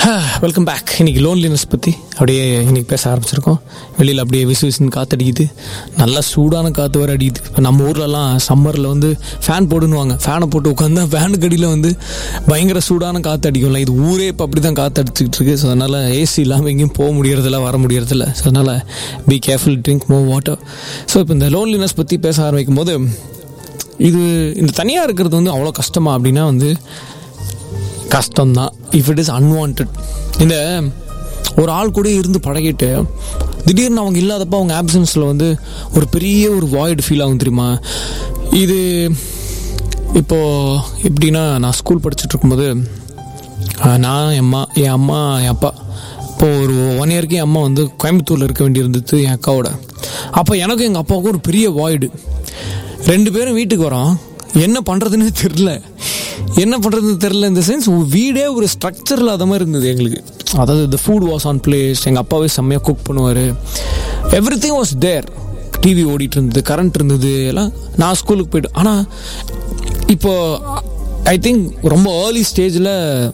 Welcome back இன்னைக்கு loneliness பற்றி அப்படியே இன்னைக்கு பேச ஆரம்பிச்சிருக்கோம் வெளியில் அப்படியே விசு விசுன்னு காற்று அடிக்குது நல்லா சூடான காற்று வர அடிக்குது இப்போ நம்ம ஊர்லலாம் சம்மரில் வந்து ஃபேன் போடுன்னுவாங்க ஃபேனை போட்டு உட்காந்தா ஃபேனுக்கு அடியில் வந்து பயங்கர சூடான காற்று அடிக்கும்ல இது ஊரே இப்போ அப்படி தான் காற்று அடிச்சுக்கிட்டு இருக்கு ஸோ அதனால் ஏசி இல்லாமல் எங்கேயும் போக முடியறதில்ல வர முடியறதில்ல ஸோ அதனால் be careful drink more water so இப்போ இந்த லோன்லினஸ் பற்றி பேச ஆரம்பிக்கும் போது இது இந்த தனியாக இருக்கிறது வந்து அவ்வளோ கஷ்டமா அப்படின்னா வந்து கஷ்டம்தான் இஃப் இட் இஸ் அன்வான்ட் இந்த ஒரு ஆள் கூட இருந்து பழகிட்டு திடீர்னு அவங்க இல்லாதப்ப அவங்க ஆப்சன்ஸில் வந்து ஒரு பெரிய ஒரு வாய்டு ஃபீல் ஆகும் தெரியுமா இது இப்போது எப்படின்னா நான் ஸ்கூல் படிச்சுட்டு இருக்கும்போது ஆஹ், நான் என் அம்மா என் அம்மா என் அப்பா இப்போது ஒரு ஒன் இயருக்கு என் அம்மா வந்து கோயம்புத்தூரில் இருக்க வேண்டியிருந்தது என் அக்காவோட அப்போ எனக்கும் எங்கள் அப்பாவுக்கும் ஒரு பெரிய வாய்டு ரெண்டு பேரும் வீட்டுக்கு வரோம் என்ன பண்ணுறதுன்னு தெரில என்ன பண்ணுறதுன்னு தெரில இந்த சென்ஸ் வீடே ஒரு ஸ்ட்ரக்சர் இல்லாத மாதிரி இருந்தது எங்களுக்கு அதாவது இந்த ஃபுட் வாஸ் ஆன் பிளேஸ் எங்கள் அப்பாவே செம்மையாக குக் பண்ணுவார் everything was there TV ஓடிட்டு இருந்தது கரண்ட் இருந்தது எல்லாம் நான் ஸ்கூலுக்கு போயிட்டு ஆனால் இப்போ ஐ திங்க் ரொம்ப ஏர்லி ஸ்டேஜில்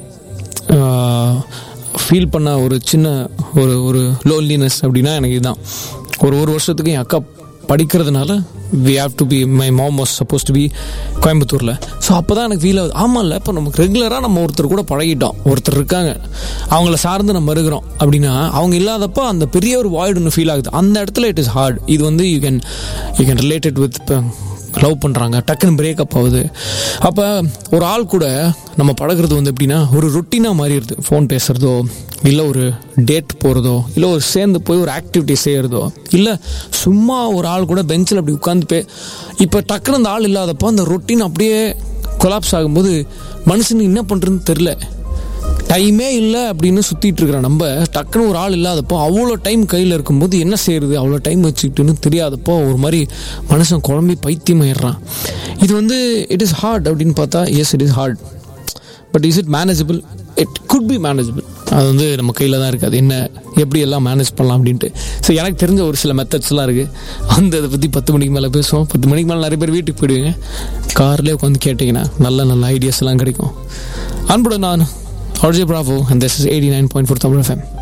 ஃபீல் பண்ண ஒரு சின்ன ஒரு ஒரு லோன்லினஸ் அப்படின்னா எனக்கு இதுதான் ஒரு ஒரு வருஷத்துக்கு என் அக்கா படிக்கிறதுனால we have to be my mom was suppose to be கோயம்புத்தூரில் ஸோ அப்போ தான் எனக்கு ஃபீல் ஆகுது ஆமாம்ல இப்போ நமக்கு ரெகுலராக நம்ம ஒருத்தர் கூட பழகிட்டோம் ஒருத்தர் இருக்காங்க அவங்கள சார்ந்து நம்ம இருக்கிறோம் அப்படின்னா அவங்க இல்லாதப்போ அந்த பெரிய ஒரு வாய்டு ஒன்று ஃபீல் ஆகுது அந்த இடத்துல இட் இஸ் ஹார்ட் இது வந்து you can you can related with இப்போ லவ் பண்ணுறாங்க டக்குன்னு பிரேக்கப் ஆகுது அப்போ ஒரு ஆள் கூட நம்ம பழகுறது வந்து எப்படின்னா ஒரு ரொட்டீனாக மாறிடுது ஃபோன் பேசுகிறதோ இல்லை ஒரு டேட் போகிறதோ இல்லை ஒரு சேர்ந்து போய் ஒரு ஆக்டிவிட்டி செய்கிறதோ இல்லை சும்மா ஒரு ஆள் கூட பெஞ்சில் அப்படி உட்காந்து பே இப்போ டக்குன்னு அந்த ஆள் இல்லாதப்போ அந்த ரொட்டீன் அப்படியே கொலாப்ஸ் ஆகும்போது மனுஷனுக்கு என்ன பண்ணுறதுன்னு தெரில டைமே இல்லை அப்படின்னு சுற்றிட்டு இருக்கிற நம்ம டக்குன்னு ஒரு ஆள் இல்லாதப்போ அவ்வளோ டைம் கையில் இருக்கும்போது என்ன செய்யறது அவ்வளோ டைம் வச்சுக்கிட்டுன்னு தெரியாதப்போ ஒரு மாதிரி மனுஷன் குழம்பி பைத்தியமாயிடுறான் இது வந்து இட் இஸ் ஹார்ட் அப்படின்னு பார்த்தா yes it is hard but is it manageable it could be manageable அது வந்து நம்ம கையில் தான் இருக்குது அது என்ன எப்படி எல்லாம் மேனேஜ் பண்ணலாம் அப்படின்ட்டு ஸோ எனக்கு தெரிஞ்ச ஒரு சில மெத்தட்ஸ்லாம் இருக்குது அந்த இதை பற்றி பத்து மணிக்கு மேலே பேசுவோம் பத்து மணிக்கு மேலே நிறைய பேர் வீட்டுக்கு போயிடுவீங்க கார்லேயே உட்காந்து கேட்டிங்கன்னா நல்ல நல்ல ஐடியாஸ் எல்லாம் கிடைக்கும் அன்புடன் நான் RJ Bravo, and this is 89.4 Tamil FM.